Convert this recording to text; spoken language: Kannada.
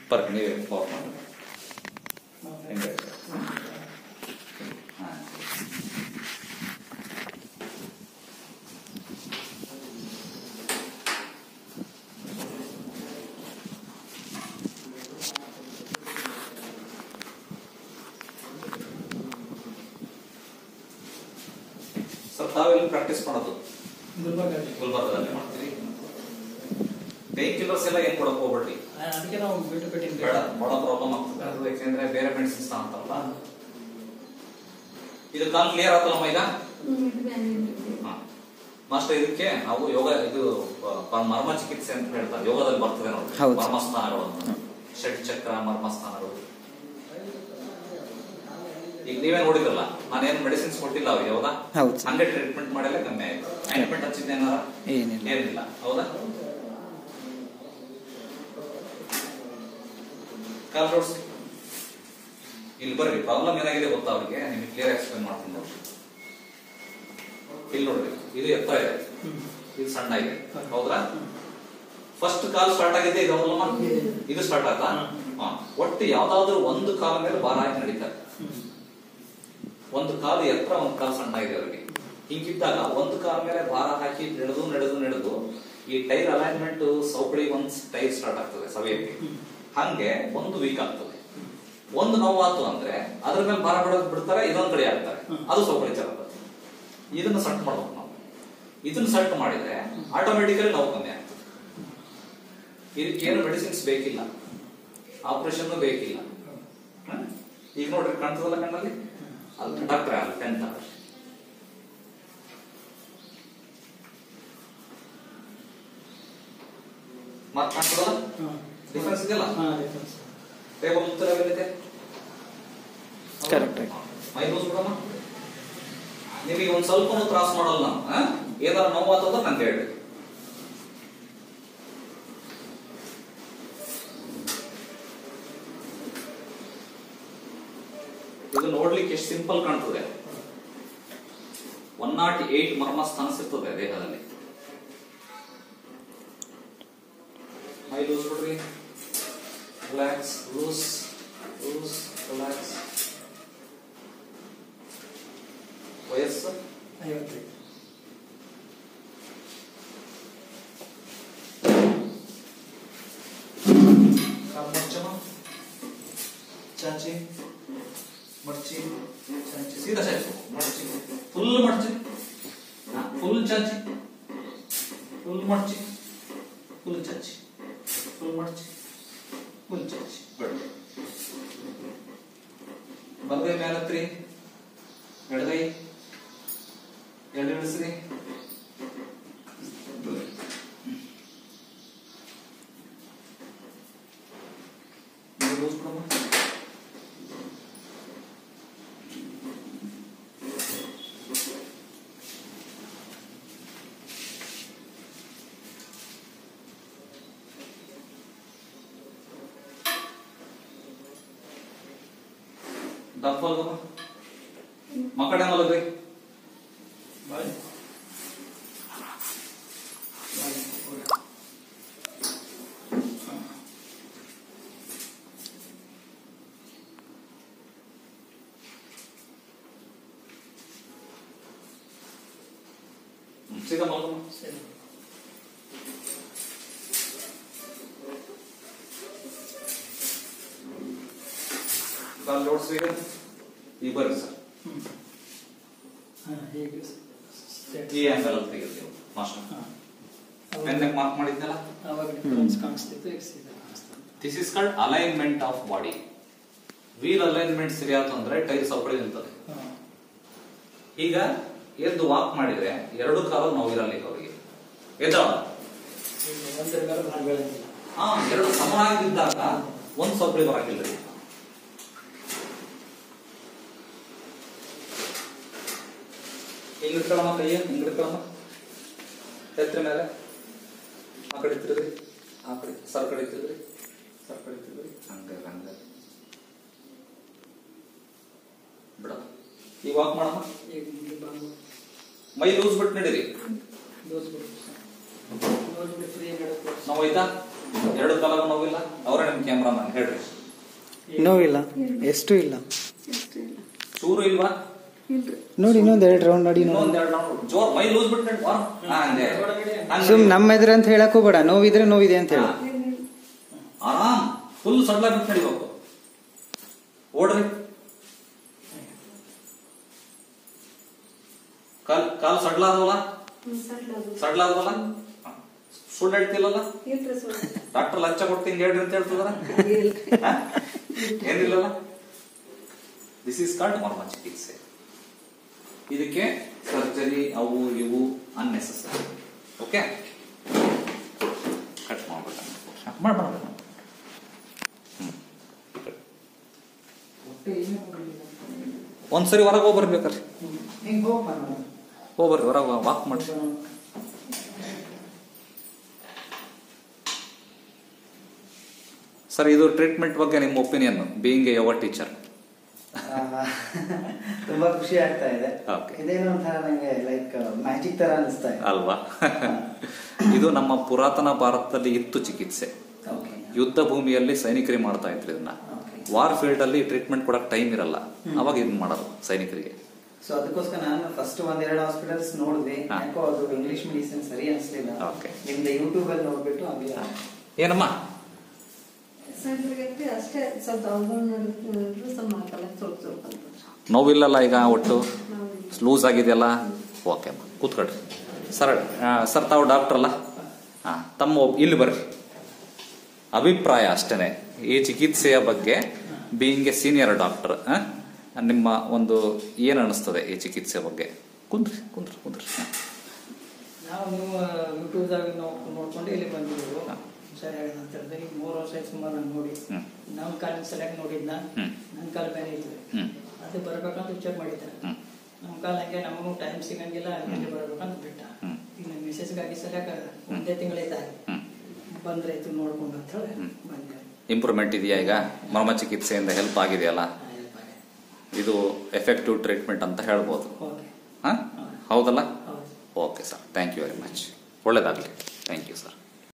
ಬರ್ರಿ ನೀವೇ ಪವರ್ ಮಾಡಿ ಹಿಂಗೆ ಹಾ. ಸರ್ ತಾವೆಲ್ಲಿ ಪ್ರಾಕ್ಟೀಸ್ ಮಾಡೋದು ಗುಲ್ಬರ್ಗಲ್ಲಿ ಗುಲ್ಬರ್ಗದಲ್ಲಿ ಮಾಡ್ತೀರಿ ಪೇನ್ ಕಿಲ್ಲರ್ಸ್ ಎಲ್ಲ ಏನ್ ಕೊಡಕ್ ಹೋಗ್ಬೇಡ್ರಿ ಅದಕ್ಕೆ ನಾವು ಬಿಟ್ಟು ಬೇಡ ಬಿಟ್ಟಿದ್ವಿ ಬಹಳ ಪ್ರಾಬ್ಲಮ್ ಆಗ್ತದೆ ಅದು ಯಾಕೆಂದ್ರೆ ಬೇರೆ ಮೆಡಿಸಿನ್ಸ್ ಅಂತಾರಲ್ಲ ಇದು ಕಾಲ್ ಕ್ಲಿಯರ್ ಆತಲ್ಲಮ್ಮ ಈಗ ಹಾ. ಮಾಸ್ಟರ್ ಇದಕ್ಕೆ ನಾವು ಯೋಗ ಇದು ಪ- ಮರ್ಮ ಚಿಕಿತ್ಸೆ ಅಂತ ಹೇಳ್ತಾರೆ ಯೋಗದಲ್ಲಿ ಬರ್ತದೆ ನೋಡಿ ಹೌದು. ಮರ್ಮಸ್ಥಾನಗಳು ಅಂತ ಷಟ್ ಚಕ್ರ ಮರ್ಮಸ್ಥಾನಗಳು ಈಗ ನೀವೇ ನೋಡಿದ್ರಲ್ಲ ನಾನೇನ್ ಮೆಡಿಸಿನ್ಸ್ ಕೊಟ್ಟಿಲ್ಲ ಅವ್ರಿಗೆ ಹೌದಾ ಹೌದು. ಹಂಗೆ ಟ್ರೀಟ್ಮೆಂಟ್ ಮಾಡಲ್ಲ ಕಮ್ಮಿ ಆಯ್ತು ಆಯಿಂಟ್ಮೆಂಟ್ ಹಚ್ಚಿದ್ದೆ ಏನಾರ ಏನಿಲ್ಲ ಏನಿಲ್ಲ ಹೌದಾ ಕಾಲ್ ಜೋಡ್ಸಿ ಇಲ್ಲಿ ಬರ್ರಿ ಪ್ರಾಬ್ಲಮ್ ಏನಾಗಿದೆ ಗೊತ್ತಾ ಅವ್ರಿಗೆ ನಿಮಗೆ ಕ್ಲಿಯರ್ ಎಕ್ಸ್ಪ್ಲೇನ್ ಮಾಡ್ತೀನಿ ನೋಡ್ರಿ ಇಲ್ಲಿ ನೋಡ್ರಿ ಇದು ಎತ್ತರ ಇದೆ ಇದು ಸಣ್ಣ ಇದೆ ಹೌದ್ರಾ ಫಸ್ಟ್ ಕಾಲ್ ಸ್ಟಾರ್ಟ್ ಆಗಿದೆ ಇದು ಹೌದಲ್ಲಮ್ಮ ಇದು ಸ್ಟಾರ್ಟ್ ಆಯ್ತಾ ಹಾ ಒಟ್ಟು ಯಾವ್ದಾದ್ರು ಒಂದು ಕಾಲ ಮೇಲೆ ಭಾರ ಹಾಕಿ ನಡೀತಾರೆ ಒಂದು ಕಾಲು ಎತ್ತರ ಒಂದು ಕಾಲು ಸಣ್ಣ ಇದೆ ಅವರಿಗೆ ಹಿಂಗಿದ್ದಾಗ ಒಂದು ಕಾಲ ಮೇಲೆ ಭಾರ ಹಾಕಿ ನಡೆದು ನಡೆದು ನಡೆದು ಈ ಟೈರ್ ಅಲೈನ್ಮೆಂಟ್ ಸೌಕಳಿ ಒಂದ್ ಟೈರ್ ಸ್ಟಾರ್ಟ್ ಆಗ್ತದೆ ಸವೆಯಕ್ಕೆ ಹಂಗೆ ಒಂದು ವೀಕ್ ಆಗ್ತದೆ ಒಂದು ನೋವಾತು ಅಂದ್ರೆ ಅದ್ರ ಮೇಲೆ ಭಾರ ಬಿಡೋದ್ ಬಿಡ್ತಾರೆ ಇದೊಂದ್ ಕಡೆ ಆಗ್ತಾರೆ ಅದು ಸೌಕಳಿ ಚಲೋ ಇದನ್ನ ಸೆಟ್ ಮಾಡ್ಬೇಕು ನಾವು ಇದನ್ನ ಸೆಟ್ ಮಾಡಿದ್ರೆ ಆಟೋಮೆಟಿಕಲಿ ನೋವು ಕಮ್ಮಿ ಆಗ್ತದೆ ಇದಕ್ಕೆ ಏನು ಮೆಡಿಸಿನ್ಸ್ ಬೇಕಿಲ್ಲ ಆಪರೇಷನ್ ಬೇಕಿಲ್ಲ ಹ? ಈಗ ನೋಡ್ರಿ ಕಾಣ್ತದಲ್ಲ ಕಣ್ಣಲ್ಲಿ ಅಲ್ಲಿ ಡಾಕ್ಟರ್ ಅಲ್ಲಿ ಟೆಂತ್ ಮತ್ತೆ ಕಾಣ್ತದಲ್ಲ ಡಿಫ್ರೆನ್ಸ್ ಇದೆಯಲ್ಲ ಟೇಬಲ್ ಉತ್ತರ ಎಲ್ಲಿದೆ Correct ಆಗಿ. ಮೈ ಲೂಸ್ ಬಿಡಮ್ಮ ನಿಮಗೆ ಒಂದ್ ಸ್ವಲ್ಪ ತ್ರಾಸ ಮಾಡಲ್ಲ ನಾವು ಆ? ಏನಾರ ನೋವು ಆತದ ನಂಗೆ ಹೇಳಿ ಇದು ನೋಡ್ಲಿಕ್ಕೆ ಎಷ್ಟು ಸಿಂಪಲ್ ಕಾಣ್ತದೆ ಒನ್ ನಾಟ್ ಏಟ್ ಮರ್ಮಸ್ಥಾನ ಸಿಗ್ತದೆ ದೇಹದಲ್ಲಿ ಮೈ ಲೂಸ್ ಬಿಡ್ರಿ ರಿಲ್ಯಾಕ್ಸ್ ಲೂಸ್ ಲೂಸ್ ರಿಲ್ಯಾಕ್ಸ್ ವಯಸ್ಸು ಐವತ್ತೈದು ಕಾಲು ಮರ್ಚಮ್ಮ ಚಾಚಿ ಮರ್ಚಿ ಚಾಚಿ ಸೀದಾ ಚಾಚಿ ಮರ್ಚಿ ಫುಲ್ ಮರ್ಚಿ ಫುಲ್ ಚಾಚಿ ಫುಲ್ ಮರ್ಚಿ ಫುಲ್ ಚಾಚಿ ಫುಲ್ ಮರ್ಚಿ ಫುಲ್ ಚಾಚಿ ಬೇಡ ಬಲಗೈ ಮೇಲತ್ರಿ ಎಡಗೈ ಎಡ ಇಳಿಸ್ರಿ ನೀವು ಲೂಸ್ ಬಿಡಮ್ಮ ದಪ್ಪ ಅಲ್ಗಮ್ಮ ಮಕ್ಕಳ ಮಲಗ್ರಿ ಬಾಯ್ ಸೀದಾ ಮಲಗಮ್ಮ ಸರಿ ಕಾಲ್ ಜೋಡಿಸಿ ಈಗ ಈಗ ಬರ್ರಿ ಸರ್ ಹಾಂ ಹೀಗೆ straight. ಈ ಆಂಗಲ್ ಅಲ್ಲಿ ತೆಗಿತೀವಿ ಮಾಸ್ಟರ್ ಹಾಂ. ಪೆನ್ನೆಗೆ ಮಾರ್ಕ್ ಮಾಡಿದ್ನಲ್ಲ ಅವಾಗ ಡಿಫರೆನ್ಸ್ ಕಾಣಿಸ್ತಿತ್ತು ಈಗ ಸೀದಾ ಕಾಣಿಸ್ತದೆ this is called alignment of body wheel alignment ಸರಿಯಾತು ಅಂದ್ರೆ ಟೈರ್ ಸೌಕಳಿ ನಿಲ್ತದೆ ಹಾಂ ಈಗ ಎದ್ದು ವಾಕ್ ಮಾಡಿದ್ರೆ ಎರಡು ಕಾಲ ನೋವಿರಲ್ಲ ಈಗ ಅವರಿಗೆ ಎದ್ದಾಳ ಈಗ ಒಂದರ ಮೇಲೆ ಭಾಳ ಬೆಳೆದಿಲ್ಲ ಹಾ ಎರಡು ಸಮನಾಗಿದ್ದಾಗ ಒಂದ್ ಸೌಕಳಿ ಬರಾಕಿಲ್ಲ ರೀ ಹಿಂಗ್ ಇಟ್ಕೊಳಮ್ಮ ಕೈಯ ಹಿಂಗ್ ಇಟ್ಕೊಳಮ್ಮ ಎತ್ತರ ಮೇಲೆ ಆ ಕಡೆ ತಿರುಗ್ರಿ ಆ ಕಡೆ ಸರ್ ಕಡೆ ತಿರುಗ್ರಿ ಸರ್ ಕಡೆ ತಿರುಗ್ರಿ ಹಂಗ ಹಂಗ ಬಿಡ ಈಗ ವಾಕ್ ಮಾಡಮ್ಮ ಈಗ ಮುಂದೆ ಬಂದು ಮೈ ಲೂಸ್ ಬಿಟ್ಟು ನಡೀರಿ ದೋಸ್ ಬಿಡು ನೋಡ್ಬಿಟ್ಟು ಫ್ರೀ ನಡೆದು ನೋವಾಯ್ತಾ ಎರಡು ಕಾಲಗೂ ನೋವಿಲ್ಲ ಅವರೇ ನಿಮ್ ಕ್ಯಾಮ್ರಾಮನ್ ಹೇಳ್ರಿ ನೋವಿಲ್ಲ ಎಷ್ಟು ಇಲ್ಲ ಚೂರು ಇಲ್ವಾ ನೋಡಿ ಇನ್ನೊಂದ್ ಎರಡು ರೌಂಡ್ ನೋಡಿ ನೋಡಿ ಇನ್ನೊಂದ್ ಎರಡು ರೌಂಡ್ ಜೋರ್ ಮೈ ಲೂಸ್ ಬಿಟ್ಟು ಹಂಗೆ ಹಂಗೆ. ಸುಮ್ ನಮ್ಮ ಎದುರು ಅಂತ ಹೇಳಕ್ ಹೋಗ್ಬೇಡ ನೋವಿದ್ರೆ ನೋವಿದೆ ಅಂತ ಹೇಳು ಹಾ. ಆರಾಮ್ ಫುಲ್ ಸಡ್ಲ ಬಿಟ್ಟು ನಡಿಬೇಕು ಓಡ್ರಿ ಕಾಲ್ ಕಾಲ್ ಸಡ್ಲ ಆದವಲ್ಲ ಸಡ್ಲ ಆದವಲ್ಲ ಸುಳ್ಳು ಹೇಳ್ತಿಲ್ಲಲ್ಲ ಡಾಕ್ಟರ್ ಲಂಚ ಕೊಟ್ಟು ಹಿಂಗ್ ಹೇಳ್ರಿ ಅಂತ ಹೇಳ್ತಿದಾರ ಹಾ? ಏನಿಲ್ಲಲ್ಲ ದಿಸ್ ಇಸ್ ಕಾಲ್ಡ್ ಮರ್ಮ ಚಿಕಿತ್ಸೆ ಇದಕ್ಕೆ ಸರ್ಜರಿ ಅವು ಇವು ಅನ್ನೆಸೆಸರಿ ಓಕೆ ಕಟ್ ಮಾಡ್ಬೇಕು ಮಾಡ್ಬೇಡ ಒಂದ್ಸರಿ ಹೊರಗೆ ಹೋಗಿ ಬರ್ಬೇಕಾರೆ ಹಿಂಗ್ ಹೋಗ್ ಮಾಡೋಣ. ಹೋಗ್ಬರ್ರಿ ಹೊರಗೆ ವಾಕ್ ಮಾಡಿ ಸರ್ ಇದು ಟ್ರೀಟ್ಮೆಂಟ್ ಬಗ್ಗೆ ನಿಮ್ಮ ಒಪಿನಿಯನ್ ಬೀಯಿಂಗ್ ಎ ಯವರ್ ಟೀಚರ್ ಆ, ತುಂಬಾ ಖುಷಿ ಆಗ್ತಾ ಇದೆ Okay. ಇದೇನೋ ಒಂಥರ ನಂಗೆ ಲೈಕ್ ಮ್ಯಾಜಿಕ್ ತರ ಅನಿಸ್ತಾ ಇದೆ ಅಲ್ವಾ ಇದು ನಮ್ಮ ಪುರಾತನ ಭಾರತದಲ್ಲಿ ಇತ್ತು ಚಿಕಿತ್ಸೆ ಓಕೆ ಯುದ್ಧ ಭೂಮಿಯಲ್ಲಿ ಸೈನಿಕರಿಗೆ ಮಾಡ್ತಾ ಇದ್ರು ಇದನ್ನ Okay. ವಾರ್ ಫೀಲ್ಡ್ ಅಲ್ಲಿ ಟ್ರೀಟ್ಮೆಂಟ್ ಕೊಡಕ್ ಟೈಮ್ ಇರಲ್ಲ ಅವಾಗ ಇದನ್ನ ಮಾಡೋದು ಸೈನಿಕರಿಗೆ ಸೊ ಅದಕ್ಕೋಸ್ಕರ ನಾನು ಫಸ್ಟ್ ಒಂದೆರಡು ಹಾಸ್ಪಿಟಲ್ಸ್ ನೋಡಿದ್ವಿ ಹಾ. ಯಾಕೋ ಅದು ಇಂಗ್ಲಿಷ್ ಮೆಡಿಸಿನ್ ಸರಿ ಅನಿಸ್ಲಿಲ್ಲ Okay. ನಿಮ್ದು ಯೂಟ್ಯೂಬ್ ಅಲ್ಲಿ ನೋಡ್ಬಿಟ್ಟು ಹಂಗೆ ಏನಮ್ಮ ಸಣ್ಣಗೆ ಅಷ್ಟೇ ಸ್ವಲ್ಪ ಅವಘಡ ಸ್ವಲ್ಪ ಮಾತಲ್ಲ ಸ್ವಲ್ಪ ಸ್ವಲ್ಪ ಅಂತ ನೋವಿಲ್ಲಲ್ಲ ಈಗ ಒಟ್ಟು ನಾವು ಲೂಸ್ ಆಗಿದೆಯಲ್ಲ ಓಕೆ ಅಮ್ಮ ಕೂತ್ಕೊಳ್ರಿ ಸರ್ ಆ, ಸರ್ ತಾವು ಡಾಕ್ಟರ್ ಅಲ್ಲ ಹಾ ತಮ್ಮ ಒಪ್- ಇಲ್ಲಿ ಬರ್ರಿ ಅಭಿಪ್ರಾಯ ಅಷ್ಟೇನೆ ಈ ಚಿಕಿತ್ಸೆಯ ಬಗ್ಗೆ ಬೀಯಿಂಗ್ ಎ ಸೀನಿಯರ್ ಡಾಕ್ಟರ್ ನಿಮ್ಮ ಒಂದು ಏನ್ ಅನಿಸ್ತದೆ ಈ ಚಿಕಿತ್ಸೆ ಬಗ್ಗೆ ಕುಂದ್ರಿ ಕುಂದ್ರಿ ಕುಂದ್ರಿ ಹಾ. ನಾವು ನೀವು ಯೂಟ್ಯೂಬ್ದಾಗ ನೋಡ್ಕೊಂಡು ಇಲ್ಲಿ ಬಂದಿದ್ದೆವು ಹಾ. ಸರಿ ಆಗಿದೆ ಅಂತ ಹೇಳಿದ್ರೆ ಈಗ ಮೂರು ವರ್ಷ ಆಯ್ತು ಸುಮಾರು ನಾನು ನೋಡಿ ಹ್ಮ್. ನಮ್ಮ ಕಾಲಿನ ಸರಿಯಾಗಿ ನೋಡಿದ್ನ ಹ್ಮ್. ನನ್ನ ಕಾಲ ಬೇರೆ ಇತ್ತು ಹ್ಮ್ ಅದು ಬರ್ಬೇಕಂತ ವಿಚಾರ ಮಾಡಿದ್ದೆ ಹ್ಮ್ ನಮ್ಮ ಕಾಲ ಹಂಗೆ ನಮಗೂ ಟೈಮ್ ಸಿಗಂಗಿಲ್ಲ ಹಂಗೆ ಬರ್ಬೇಕಂತ ಬಿಟ್ಟ ಹ್ಮ್. ಈಗ ನಮ್ಮ ಮಿಸಸ್ಗಾಗಿ ಸರಿಯಾಗ ಒಂದೇ ತಿಂಗಳೈತೆ ಹ್ಮ್ ಬಂದ್ರೆ ಆಯ್ತು ನೋಡ್ಕೊಂಡು ಅಂತ ಹೇಳಿ ಹ್ಮ್. ಬಂದೆ ಇಂಪ್ರೂವ್ಮೆಂಟ್ ಇದೆಯಾ ಈಗ ಮರ್ಮ ಚಿಕಿತ್ಸೆಯಿಂದ ಹೆಲ್ಪ್ ಆಗಿದೆಯಲ್ಲ ಹಾ, help ಆಗಿದೆ. ಇದು ಎಫೆಕ್ಟಿವ್ ಟ್ರೀಟ್ಮೆಂಟ್ ಅಂತ ಹೇಳ್ಬೋದು ಓಕೆ ಹಾ ಹೌದಲ್ಲ ಹೌದು okay sir thank you very much ಒಳ್ಳೇದಾಗಲಿ ಥ್ಯಾಂಕ್ ಯು ಸರ್